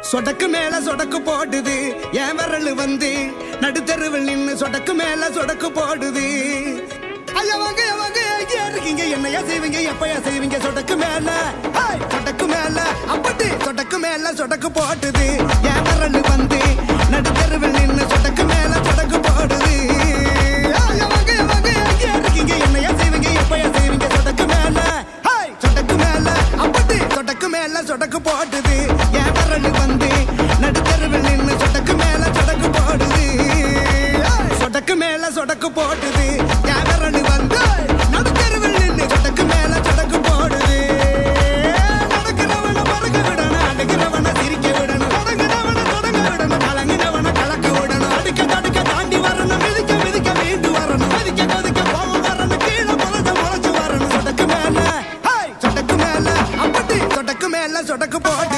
சொடக்கு மேல சொடக்கு போடுது என் விரல் வந்து நடுத்தெருவில் நின்னு சொடக்கு மேல சொடக்கு போடுது ஐயா வாங்க ஐயா வாங்க எங்கேயா இருக்கீங்க என்னையா செய்வீங்க எப்பயா செய்வீங்க சொடக்கு மேல ஹேய், சொடக்கு மேல அப்படி சொடக்கு மேல சொடக்கு போட்டுது என் விரல் வந்து நடுத்தெருவில் நின்னு சொடக்கு மேல சொடக்கு போடுது ஐயா வாங்க ஐயா வாங்க எங்கேயா இருக்கீங்க என்னையா செய்வீங்க எப்பயா செய்வீங்க சொடக்கு மேல ஹேய், சொடக்கு மேல அப்படி சொடக்கு மேல சொடக்கு போட்டுது என் விரல் வந்து நடுத்தெருவில் நின்னு சொடக்கு மேல சொடக்கு போடுது ஏய், சொடக்கு மேல சொடக்கு போட்டுது என் விரல் வந்து நடுத்தெருவில் நின்னு சொடக்கு மேல சொடக்கு போடுது நடக்கிறவன மறக்க விடணும் அடிக்கிறவன சிரிக்க விடணும் தொடங்குனவன தொடங்க விடணும் கலங்கினவன கலக்க விடணும் அடிக்க தடுக்க தாண்டி வரணும் மிதிக்க மிதிக்க மீண்டு வரணும் மதிக்க கொதிக்க போக வரணும் கீழே முளைச்ச முளைச்சு வரணும் சொடக்கு மேல ஹேய், சொடக்கு மேல அப்படி சொடக்கு மேல சொடக்கு போடுது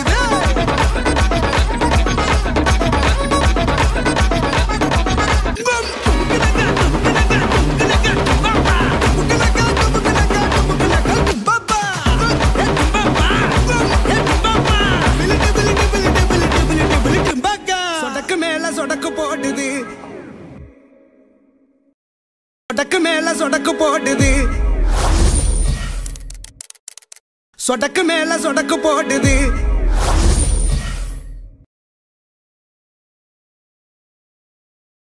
சொடக்கு மேல சொடக்கு போடுது சொடக்கு மேல சொடக்கு போடுது சொடக்கு மேல சொடக்கு போடுது